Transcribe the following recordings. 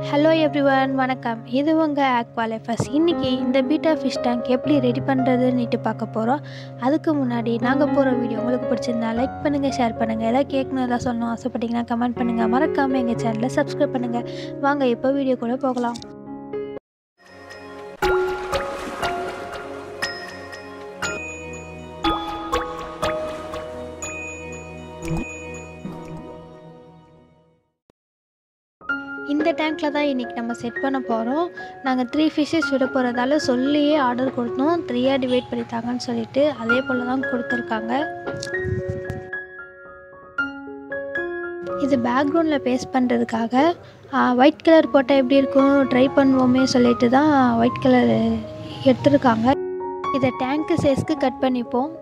hello everyone வணக்கம் இது உங்கள் ஆக்வாலைஃபஸ் இன்றைக்கி இந்த பீட்டா ஃபிஷ் டேங்க் எப்படி ரெடி பண்ணுறதுன்னுட்டு பார்க்க போகிறோம் அதுக்கு முன்னாடி நாங்கள் போகிற வீடியோ உங்களுக்கு பிடிச்சிருந்தா லைக் பண்ணுங்கள் ஷேர் பண்ணுங்கள் எதாவது கேட்கணும் எதாவது சொல்லணும் ஆசைப்பட்டீங்கன்னா கமெண்ட் பண்ணுங்கள் மறக்காமல் எங்கள் சேனலை சப்ஸ்கிரைப் பண்ணுங்கள் வாங்க இப்போ வீடியோ கூட போகலாம் இந்த டேங்க்கில் தான் இன்றைக்கி நம்ம செட் பண்ண போகிறோம் நாங்கள் த்ரீ ஃபிஷ்ஷஸ் விட போகிறதால சொல்லியே ஆர்டர் கொடுத்தோம் த்ரீயாக டிவைட் பண்ணித்தாங்கன்னு சொல்லிட்டு அதே போல் தான் கொடுத்துருக்காங்க இது பேக்ரவுண்டில் பேஸ்ட் பண்ணுறதுக்காக ஒயிட் கலர் போட்டால் எப்படி இருக்கும் ட்ரை பண்ணுவோமே சொல்லிட்டு தான் ஒயிட் கலர் எடுத்துருக்காங்க இதை டேங்க்கு சைஸ்க்கு கட் பண்ணிப்போம்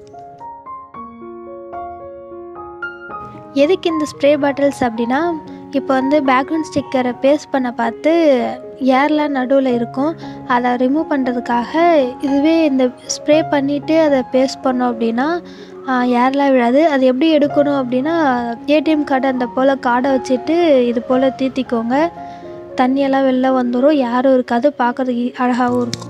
எதுக்கு இந்த ஸ்ப்ரே பாட்டில்ஸ் அப்படின்னா இப்போ வந்து பேக்ரவுண்ட் ஸ்டிக்கரை பேஸ்ட் பண்ண பார்த்து ஏர்லாம் நடுவில் இருக்கும் அதை ரிமூவ் பண்ணுறதுக்காக இதுவே இந்த ஸ்ப்ரே பண்ணிவிட்டு அதை பேஸ்ட் பண்ணோம் அப்படின்னா ஏர்லாம் விழாது அது எப்படி எடுக்கணும் அப்படின்னா ஏடிஎம் கார்டு அந்த போல் கார்டை வச்சுட்டு இது போல் தீத்திக்கோங்க தண்ணியெல்லாம் வெளில வந்துடும் யாரும் இருக்காது பார்க்குறதுக்கு அழகாகவும் இருக்கும்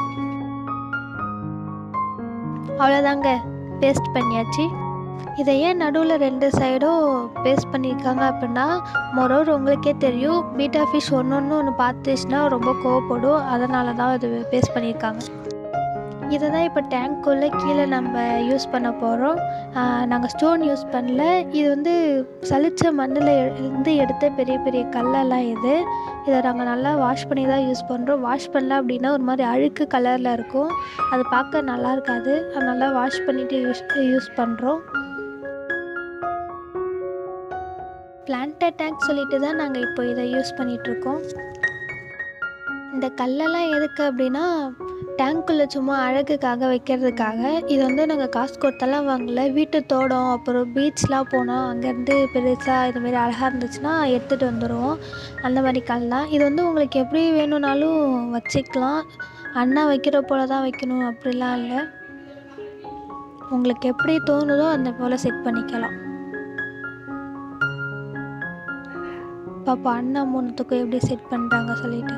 அவ்வளோதாங்க பேஸ்ட் பண்ணியாச்சு இதை ஏன் நடுவில் ரெண்டு சைடும் பேஸ்ட் பண்ணியிருக்காங்க அப்படின்னா மொரோர் உங்களுக்கே தெரியும் பீட்டா ஃபிஷ் ஒன்று ஒன்று ஒன்று பார்த்துச்சுன்னா ரொம்ப கோவப்படும் அதனால தான் இது பேஸ்ட் பண்ணியிருக்காங்க இதை தான் இப்போ டேங்க்குள்ளே கீழே நம்ம யூஸ் பண்ண போகிறோம் நாங்கள் ஸ்டோன் யூஸ் பண்ணல இது வந்து சளிச்ச மண்ணில் இருந்து எடுத்த பெரிய பெரிய கல்லெல்லாம் இது இதை நாங்கள் நல்லா வாஷ் பண்ணி தான் யூஸ் பண்ணுறோம் வாஷ் பண்ணல அப்படின்னா ஒரு மாதிரி அழுக்கு கலரில் இருக்கும் அது பார்க்க நல்லா இருக்காது அதனால வாஷ் பண்ணிவிட்டு யூஸ் யூஸ் பண்ணுறோம் பிளான்டட் டேங்க் சொல்லிட்டு தான் நாங்கள் இப்போ இதை யூஸ் பண்ணிகிட்ருக்கோம் இந்த கல்லெல்லாம் எதுக்கு அப்படின்னா டேங்க்குள்ளே சும்மா அழகுக்காக வைக்கிறதுக்காக இது வந்து நாங்கள் காசு கொடுத்தெல்லாம் வாங்கல வீட்டு தோட்டம் அப்புறம் பீச்லாம் போனோம் அங்கேருந்து பெருசாக இதுமாரி அழகாக இருந்துச்சுன்னா எடுத்துகிட்டு வந்துடுவோம் அந்த மாதிரி கல் தான் இது வந்து உங்களுக்கு எப்படி வேணும்னாலும் வச்சுக்கலாம் அண்ணா வைக்கிற போல தான் வைக்கணும் அப்படிலாம் இல்லை உங்களுக்கு எப்படி தோணுதோ அந்த போல் செட் பண்ணிக்கலாம் பாப்பா அண்ணா மூணுத்துக்கும் எப்படி செட் பண்ணுறாங்க சொல்லிட்டு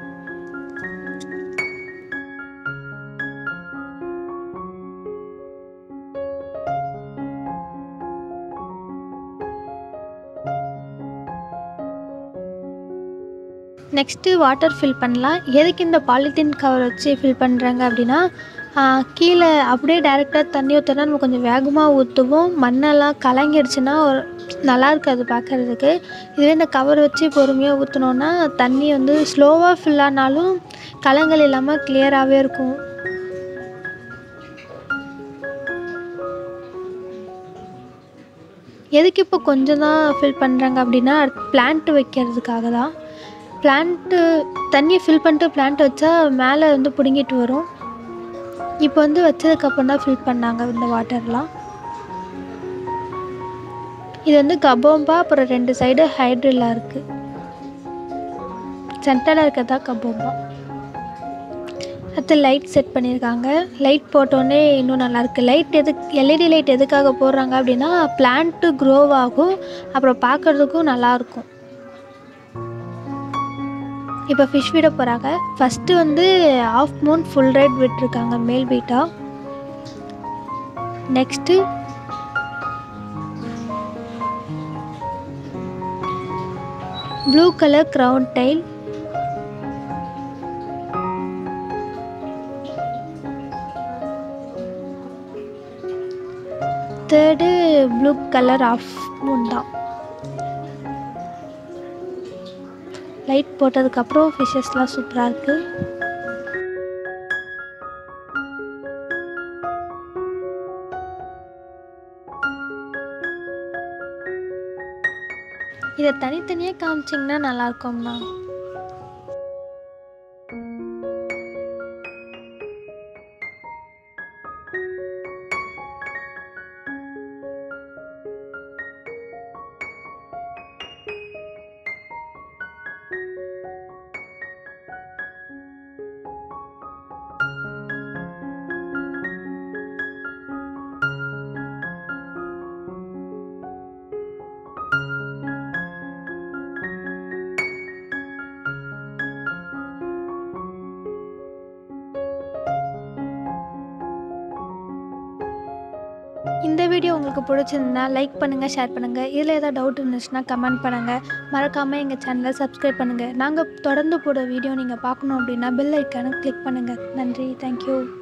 நெக்ஸ்ட்டு வாட்டர் ஃபில் பண்ணலாம் எதுக்கு இந்த பாலித்தீன் கவர் வச்சு ஃபில் பண்ணுறாங்க அப்படின்னா கீழே அப்படியே டேரெக்டாக தண்ணி ஊற்றினா நம்ம கொஞ்சம் வேகமாக ஊற்றுவோம் மண்ணெல்லாம் கலங்கிடுச்சுன்னா ஒரு நல்லா இருக்காது பார்க்குறதுக்கு இதுவே இந்த கவர் வச்சு பொறுமையாக ஊற்றினோன்னா தண்ணி வந்து ஸ்லோவாக ஃபில் ஆனாலும் கலங்கள் இல்லாமல் கிளியராகவே இருக்கும் எதுக்கு இப்போ கொஞ்சம் தான் ஃபில் பண்ணுறாங்க அப்படின்னா பிளான்ட்டு வைக்கிறதுக்காக தான் பிளான்ட்டு தண்ணியை ஃபில் பண்ணிட்டு பிளான்ட் வச்சா மேலே வந்து பிடுங்கிட்டு வரும் இப்போ வந்து வச்சதுக்கப்புறம் தான் ஃபில் பண்ணாங்க இந்த வாட்டர்லாம் இது வந்து கபோம்பா அப்புறம் ரெண்டு சைடு ஹைட்ரில்லா இருக்குது சென்டரில் இருக்கிறதா கபோம்பா அடுத்து லைட் செட் பண்ணியிருக்காங்க லைட் போட்டோன்னே இன்னும் நல்லாயிருக்கு லைட் எது எல்இடி லைட் எதுக்காக போடுறாங்க அப்படின்னா பிளான்ட்டு க்ரோவ் ஆகும் அப்புறம் பார்க்குறதுக்கும் நல்லாயிருக்கும் இப்போ ஃபிஷ் விட போகிறாங்க ஃபஸ்ட்டு வந்து ஆஃப் மூன் ஃபுல் ரைட் விட்டுருக்காங்க மேல் betta next blue colour crown tail third blue colour half moon தான் லைட் போட்டதுக்கப்புறம் ஃபிஷ்ஷஸ்லாம் சூப்பராக இருக்குது இதை தனித்தனியாக காமிச்சிங்கன்னா நல்லாயிருக்கும்ண்ணா இந்த வீடியோ உங்களுக்கு பிடிச்சிருந்தா லைக் பண்ணுங்கள் ஷேர் பண்ணுங்கள் இதில் ஏதாவது டவுட் இருந்துச்சுன்னா கமெண்ட் பண்ணுங்கள் மறக்காமல் எங்கள் சேனலை சப்ஸ்கிரைப் பண்ணுங்கள் நாங்கள் தொடர்ந்து போட வீடியோ நீங்கள் பார்க்கணும் அப்படின்னா பெல் ஐக்கானை கிளிக் பண்ணுங்கள் நன்றி தேங்க்யூ